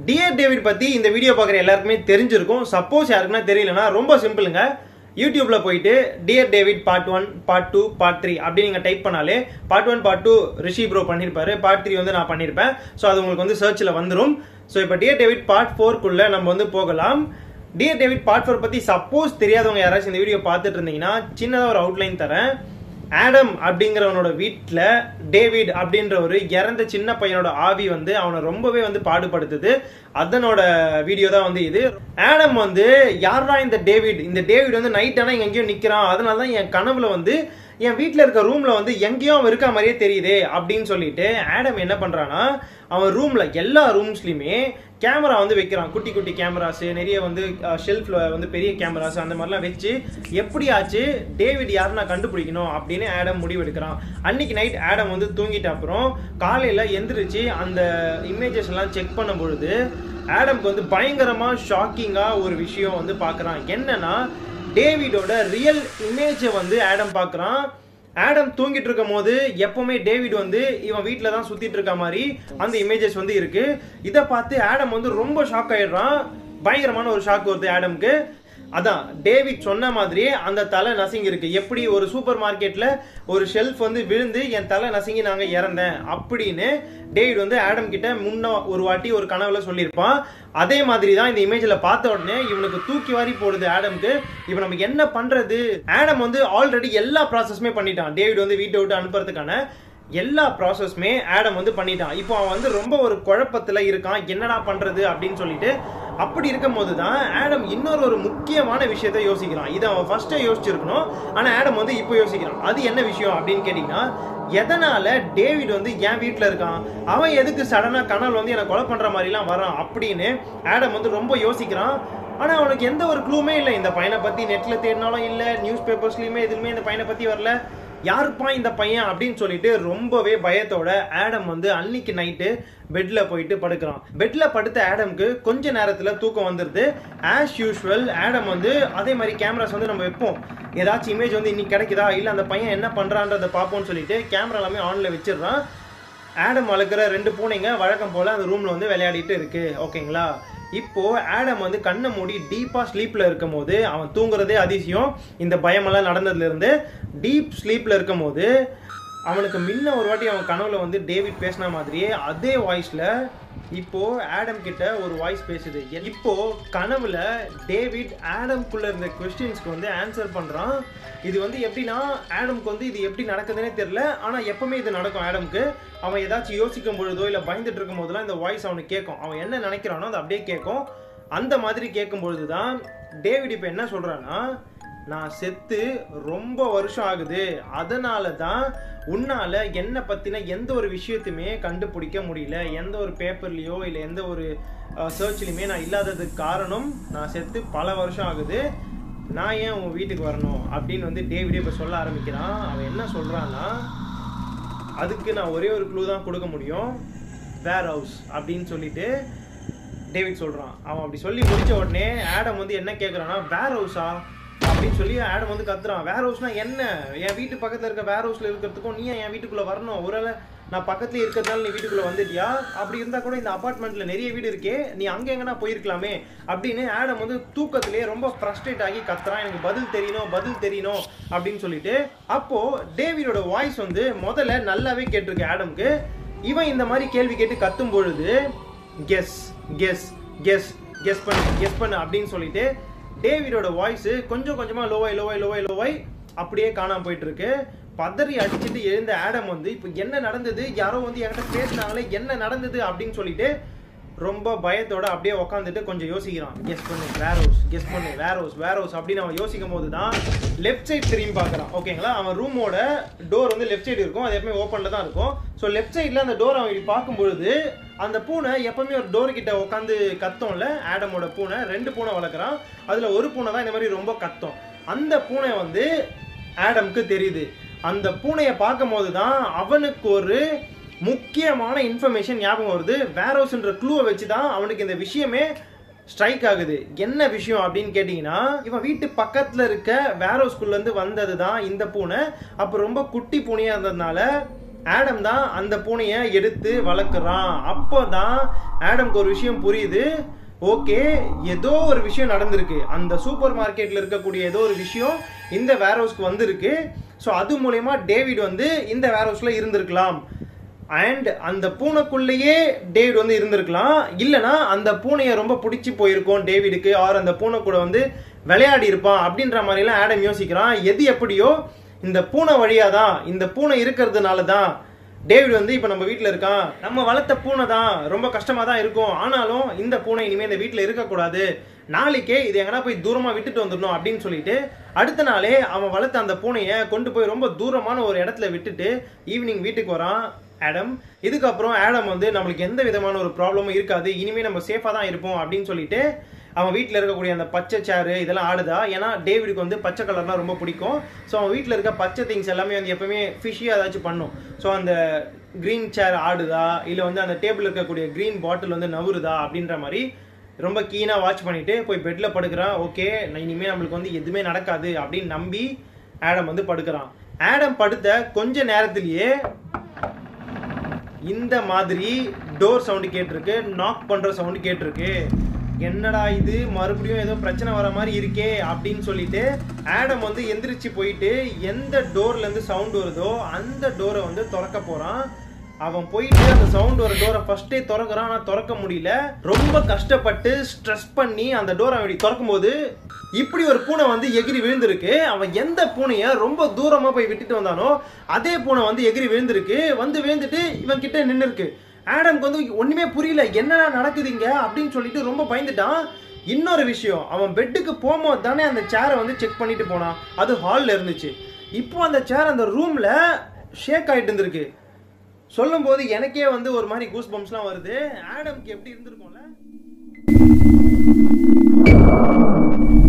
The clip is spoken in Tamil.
டியர் டேவிட் பத்தி இந்த வீடியோ பார்க்குற எல்லாருக்குமே தெரிஞ்சிருக்கும் சப்போஸ் யாருக்குன்னா தெரியலனா ரொம்ப சிம்பிளுங்க யூடியூப்ல போயிட்டு dear David part one part two part three அப்படி நீங்க டைப் பண்ணாலே part one part two Rishi bro பண்ணியிருப்பாரு பார்ட் த்ரீ வந்து நான் பண்ணியிருப்பேன் ஸோ அது உங்களுக்கு வந்து சர்ச்சில் வந்துடும் ஸோ இப்போ டியர் டேவிட் பார்ட் ஃபோர்க்குள்ள நம்ம வந்து போகலாம் டியர் டேவிட் பார்ட் ஃபோர் பத்தி சப்போஸ் தெரியாதவங்க யாராச்சும் இந்த வீடியோ பார்த்துட்டு இருந்தீங்கன்னா சின்னதாக ஒரு அவுட்லைன் தரேன் ஆடம் அப்படிங்கிறவனோட வீட்டில் டேவிட் அப்படின்ற ஒரு இறந்த சின்ன பையனோட ஆவி வந்து அவனை ரொம்பவே வந்து பாடுபடுத்துது அதனோட வீடியோ தான் வந்து இது ஆடம் வந்து யாரா இந்த டேவிட் இந்த டேவிட் வந்து நைட் ஆனால் இங்க எங்கேயோ நிற்கிறான் அதனால தான் என் கனவுல வந்து என் வீட்டில் இருக்க ரூம்ல வந்து எங்கேயோ அவன் இருக்க மாதிரியே தெரியுதே அப்படின்னு சொல்லிட்டு ஆடம் என்ன பண்றான்னா அவன் ரூம்ல எல்லா ரூம்ஸ்லயுமே கேமரா வந்து வைக்கிறான் குட்டி குட்டி கேமராஸ் நிறைய வந்து ஷெல்ஃப்ல வந்து பெரிய கேமராஸ் அந்த மாதிரிலாம் வச்சு எப்படியாச்சு டேவிட் யார் நான் கண்டுபிடிக்கணும் அப்படின்னு ஆடம் முடிவெடுக்கிறான் அன்னைக்கு நைட் ஆடம் வந்து தூங்கிட்ட அப்புறம் காலையில எந்திரிச்சு அந்த இமேஜஸ் எல்லாம் செக் பண்ணும் பொழுது ஆடம்க்கு வந்து பயங்கரமா ஷாக்கிங்கா ஒரு விஷயம் வந்து பார்க்கறான் என்னன்னா டேவிடோட ரியல் இமேஜை வந்து ஆடம் பார்க்கறான் ஆடம் தூங்கிட்டு இருக்கும் போது எப்பவுமே டேவிட் வந்து இவன் வீட்டில் தான் சுத்திட்டு இருக்க மாதிரி அந்த இமேஜஸ் வந்து இருக்கு இதை பார்த்து ஆடம் வந்து ரொம்ப ஷாக் ஆயிடுறான் பயங்கரமான ஒரு ஷாக் வருது ஆடம்க்கு அதான் டேவிட் சொன்ன மாதிரியே அந்த தலை நசுங்கி இருக்கு எப்படி ஒரு சூப்பர் மார்க்கெட்ல ஒரு ஷெல்ஃப் வந்து விழுந்து என் தலை நசுங்கி நாங்க இறந்தேன் அப்படின்னு டேவிட் வந்து ஆடம் கிட்ட முன்ன ஒரு வாட்டி ஒரு கனவுல சொல்லியிருப்பான் அதே மாதிரி தான் இந்த இமேஜ்ல பார்த்த உடனே இவனுக்கு தூக்கி வாரி போடுது ஆடம்க்கு இவன் நமக்கு என்ன பண்றது ஆடம் வந்து ஆல்ரெடி எல்லா ப்ராசஸுமே பண்ணிட்டான் டேவிட் வந்து வீட்டை விட்டு அனுப்புறதுக்கான எல்லா ப்ராசஸ்மே ஆடம் வந்து பண்ணிட்டான் இப்போ அவன் வந்து ரொம்ப ஒரு குழப்பத்துல இருக்கான் என்னடா பண்றது அப்படின்னு சொல்லிட்டு அப்படி இருக்கும் போது தான் ஆடம் இன்னொரு ஒரு முக்கியமான விஷயத்த யோசிக்கிறான் இதை அவன் ஃபர்ஸ்டே யோசிச்சிருக்கணும் ஆனா ஆடம் வந்து இப்போ யோசிக்கிறான் அது என்ன விஷயம் அப்படின்னு கேட்டீங்கன்னா எதனால டேவிட் வந்து என் வீட்டில் இருக்கான் அவன் எதுக்கு சடனாக கனல் வந்து என்னை கொலை பண்ற மாதிரிலாம் வரான் அப்படின்னு ஆடம் வந்து ரொம்ப யோசிக்கிறான் ஆனா அவனுக்கு எந்த ஒரு க்ளூமே இல்லை இந்த பையனை பத்தி நெட்ல தேடினாலும் இல்லை நியூஸ் பேப்பர்ஸ்லயுமே எதுவுமே இந்த பையனை பத்தி வரல யாருப்பா இந்த பையன் அப்படின்னு சொல்லிட்டு ரொம்பவே பயத்தோட ஆடம் வந்து அன்னைக்கு நைட்டு பெட்ல போயிட்டு படுக்கிறான் பெட்ல படுத்த ஆடம்க்கு கொஞ்ச நேரத்துல தூக்கம் வந்துருது ஆஸ் யூஷுவல் ஆடம் வந்து அதே மாதிரி கேமராஸ் வந்து நம்ம வைப்போம் ஏதாச்சும் இமேஜ் வந்து இன்னைக்கு கிடைக்குதா இல்ல அந்த பையன் என்ன பண்றான்றத பார்ப்போம்னு சொல்லிட்டு கேமரா எல்லாமே ஆன்ல வச்சிடுறான் ஆடம் வளர்க்குற ரெண்டு பூனைங்க வழக்கம் போல அந்த ரூம்ல வந்து விளையாடிட்டு இருக்கு ஓகேங்களா இப்போ ஆடம் வந்து கண்ணை மூடி டீப்பா ஸ்லீப்ல இருக்கும் போது அவன் தூங்குறதே அதிசயம் இந்த பயமெல்லாம் நடந்ததுல இருந்து டீப் ஸ்லீப்ல இருக்கும் போது அவனுக்கு முன்ன ஒரு வாட்டி அவன் கனவுல வந்து டேவிட் பேசின மாதிரியே அதே வாய்ஸ்ல இப்போ ஆடம் கிட்ட ஒரு வாய்ஸ் பேசுது இப்போ கனவுல டேவிட் ஆடம்குள்ள இருந்த கொஸ்டின்ஸ்க்கு வந்து ஆன்சர் பண்றான் இது வந்து எப்படின்னா ஆடம்க்கு வந்து இது எப்படி நடக்குதுன்னே தெரியல ஆனா எப்பவுமே இது நடக்கும் ஆடம்க்கு அவன் ஏதாச்சும் யோசிக்கும் பொழுதோ இல்ல பயந்துட்டு இருக்கும் போதெல்லாம் இந்த வாய்ஸ் அவனுக்கு கேட்கும் அவன் என்ன நினைக்கிறானோ அது அப்படியே கேட்கும் அந்த மாதிரி கேட்கும் பொழுதுதான் டேவிட் இப்போ என்ன சொல்றான்னா நான் செத்து ரொம்ப வருஷம் ஆகுது அதனால தான் உன்னால என்னை பத்தின எந்த ஒரு விஷயத்தையுமே கண்டுபிடிக்க முடியல எந்த ஒரு பேப்பர்லயோ இல்லை எந்த ஒரு சர்ச்லையுமே நான் இல்லாததுக்கு காரணம் நான் செத்து பல வருஷம் ஆகுது நான் ஏன் உன் வீட்டுக்கு வரணும் அப்படின்னு வந்து டேவிடே இப்போ சொல்ல ஆரம்பிக்கிறான் அவன் என்ன சொல்றான்னா அதுக்கு நான் ஒரே ஒரு க்ளூ தான் கொடுக்க முடியும் வேர் ஹவுஸ் அப்படின்னு சொல்லிட்டு டேவிட் சொல்றான் அவன் அப்படி சொல்லி முடிச்ச உடனே ஆடம் வந்து என்ன கேட்குறான்னா வேர் ஹவுஸா அப்படின்னு சொல்லி ஆடம் வந்து கத்துறான் வேர் ஹவுஸ்னா என்ன என் வீட்டு பக்கத்துல இருக்க வேர் ஹவுஸ்ல இருக்கிறதுக்கும் நீ என் வீட்டுக்குள்ள வரணும் ஒருவேளை நான் பக்கத்துல இருக்கிறதுனால நீ வீட்டுக்குள்ள வந்துட்டியா அப்படி இருந்தா கூட இந்த அபார்ட்மெண்ட்ல நிறைய வீடு இருக்கே நீ அங்க எங்கன்னா போயிருக்கலாமே அப்படின்னு ஆடம் வந்து தூக்கத்திலேயே ரொம்ப ஃப்ரஸ்ட்ரேட் ஆகி கத்துறான் எனக்கு பதில் தெரியணும் பதில் தெரியணும் அப்படின்னு சொல்லிட்டு அப்போ டேவிடோட வாய்ஸ் வந்து முதல்ல நல்லாவே கேட்டிருக்கு ஆடம்க்கு இவன் இந்த மாதிரி கேள்வி கேட்டு கத்தும் பொழுது கெஸ் கெஸ் கெஸ் கெஸ் பண்ணு கெஸ் பண்ணு அப்படின்னு சொல்லிட்டு டேவிடோட வாய்ஸ் கொஞ்சம் கொஞ்சமா லோவாய் லோவாய் லோவாய் லோவாய் அப்படியே காணாம போயிட்டு இருக்கு பதறி அடிச்சுட்டு எழுந்த ஆடம் வந்து இப்போ என்ன நடந்தது யாரோ வந்து என்கிட்ட பேசினாங்களே என்ன நடந்தது அப்படின்னு சொல்லிட்டு ரொம்ப பயத்தோட அப்படியே உட்காந்துட்டு கொஞ்சம் யோசிக்கிறான் கெஸ் பண்ணு வேர் ஹவுஸ் கெஸ் பண்ணு வேர் ஹவுஸ் வேர் ஹவுஸ் அப்படின்னு அவன் யோசிக்கும் போது தான் லெஃப்ட் சைட் திரும்பி பார்க்குறான் ஓகேங்களா அவன் ரூமோட டோர் வந்து லெஃப்ட் சைடு இருக்கும் அது எப்பவுமே ஓப்பனில் தான் இருக்கும் ஸோ லெஃப்ட் சைடில் அந்த டோர் அவன் இப்படி பார்க்கும்பொழுது அந்த பூனை எப்பவுமே ஒரு டோர் கிட்ட உட்காந்து கத்தோம்ல ஆடமோட பூனை ரெண்டு பூனை வளர்க்குறான் அதில் ஒரு பூனை தான் இந்த மாதிரி ரொம்ப கத்தம் அந்த பூனை வந்து ஆடம்க்கு தெரியுது அந்த பூனையை பார்க்கும் போது தான் அவனுக்கு ஒரு முக்கியமான இன்ஃபர்மேஷன் ஞாபகம் வருது வேர் ஹவுஸ்ன்ற க்ளூவை வச்சு தான் அவனுக்கு இந்த விஷயமே ஸ்ட்ரைக் ஆகுது என்ன விஷயம் அப்படின்னு கேட்டிங்கன்னா இவன் வீட்டு பக்கத்தில் இருக்க வேர் ஹவுஸ்குள்ளேருந்து வந்தது தான் இந்த பூனை அப்போ ரொம்ப குட்டி பூனையாக இருந்ததுனால ஆடம் தான் அந்த பூனையை எடுத்து வளர்க்குறான் அப்போதான் ஆடம்க்கு ஒரு விஷயம் புரியுது ஓகே ஏதோ ஒரு விஷயம் நடந்திருக்கு அந்த சூப்பர் மார்க்கெட்ல இருக்கக்கூடிய ஏதோ ஒரு விஷயம் இந்த வேர் ஹவுஸ்க்கு வந்திருக்கு ஸோ அது மூலயமா டேவிட் வந்து இந்த வேர் ஹவுஸ்ல இருந்திருக்கலாம் அண்ட் அந்த பூனைக்குள்ளேயே டேவிட் வந்து இருந்திருக்கலாம் இல்லைனா அந்த பூனையை ரொம்ப பிடிச்சி போயிருக்கும் டேவிடுக்கு ஆர் அந்த பூனை கூட வந்து விளையாடி இருப்பான் அப்படின்ற மாதிரிலாம் ஆடம் யோசிக்கிறான் எது எப்படியோ இந்த பூனை வழியாக தான் இந்த பூனை இருக்கிறதுனால தான் டேவிட் வந்து இப்போ நம்ம வீட்டில் இருக்கான் நம்ம வளர்த்த பூனை தான் ரொம்ப கஷ்டமாக தான் இருக்கும் ஆனாலும் இந்த பூனை இனிமேல் இந்த வீட்டில் இருக்கக்கூடாது நாளைக்கே இது எங்கன்னா போய் தூரமாக விட்டுட்டு வந்துடணும் அப்படின்னு சொல்லிட்டு அடுத்த நாளே அவன் வளர்த்த அந்த பூனையை கொண்டு போய் ரொம்ப தூரமான ஒரு இடத்துல விட்டுட்டு ஈவினிங் வீட்டுக்கு வரான் ஆடம் இதுக்கப்புறம் ஆடம் வந்து நம்மளுக்கு எந்த விதமான ஒரு ப்ராப்ளமும் இருக்காது இனிமேல் நம்ம சேஃபாக தான் இருப்போம் அப்படின்னு சொல்லிட்டு அவன் வீட்டில் இருக்கக்கூடிய அந்த பச்சை சேரு இதெல்லாம் ஆடுதா ஏன்னா டேவிடுக்கு வந்து பச்சை கலர்லாம் ரொம்ப பிடிக்கும் ஸோ அவன் வீட்டில் இருக்க பச்சை திங்ஸ் எல்லாமே வந்து எப்பவுமே ஃபிஷ்ஷியாக ஏதாச்சும் பண்ணும் ஸோ அந்த க்ரீன் சேர் ஆடுதா இல்லை வந்து அந்த டேபிள் இருக்கக்கூடிய க்ரீன் பாட்டில் வந்து நவுறுதா அப்படின்ற மாதிரி ரொம்ப கீனாக வாட்ச் பண்ணிட்டு போய் பெட்டில் படுக்கிறான் ஓகே நான் இனிமேல் நம்மளுக்கு வந்து எதுவுமே நடக்காது அப்படின்னு நம்பி ஆடம் வந்து படுக்கிறான் ஆடம் படுத்த கொஞ்ச நேரத்திலேயே இந்த மாதிரி டோர் சவுண்டு கேட்டிருக்கு நாக் பண்ற சவுண்டு கேட்டிருக்கு என்னடா இது மறுபடியும் ஏதோ பிரச்சனை வர மாதிரி இருக்கே அப்படின்னு சொல்லிட்டு ஆடம் வந்து எந்திரிச்சு போயிட்டு எந்த டோர்ல இருந்து சவுண்ட் வருதோ அந்த டோரை வந்து திறக்க போறான் அவன் போயிட்டு அந்த சவுண்ட் வர டோரை ஃபர்ஸ்டே திறக்கிறான் ஆனால் திறக்க முடியல ரொம்ப கஷ்டப்பட்டு ஸ்ட்ரெஸ் பண்ணி அந்த டோரை அப்படி திறக்கும் போது இப்படி ஒரு பூனை வந்து எகிரி விழுந்திருக்கு அவன் எந்த பூனையை ரொம்ப தூரமா போய் விட்டுட்டு வந்தானோ அதே பூனை வந்து எகிரி விழுந்திருக்கு வந்து விழுந்துட்டு இவன் கிட்ட நின்று இருக்கு ஆடம்க்கு வந்து ஒண்ணுமே புரியல என்னடா நடக்குதுங்க அப்படின்னு சொல்லிட்டு ரொம்ப பயந்துட்டான் இன்னொரு விஷயம் அவன் பெட்டுக்கு போகும்போது தானே அந்த சேரை வந்து செக் பண்ணிட்டு போனான் அது ஹாலில் இருந்துச்சு இப்போ அந்த சேர் அந்த ரூம்ல ஷேக் ஆயிட்டு இருந்திருக்கு சொல்லும்போது எனக்கே வந்து ஒரு மாதிரி கூஸ் பம்ப்ஸ்லாம் வருது ஆடம்க்கு எப்படி இருந்திருக்கும்ல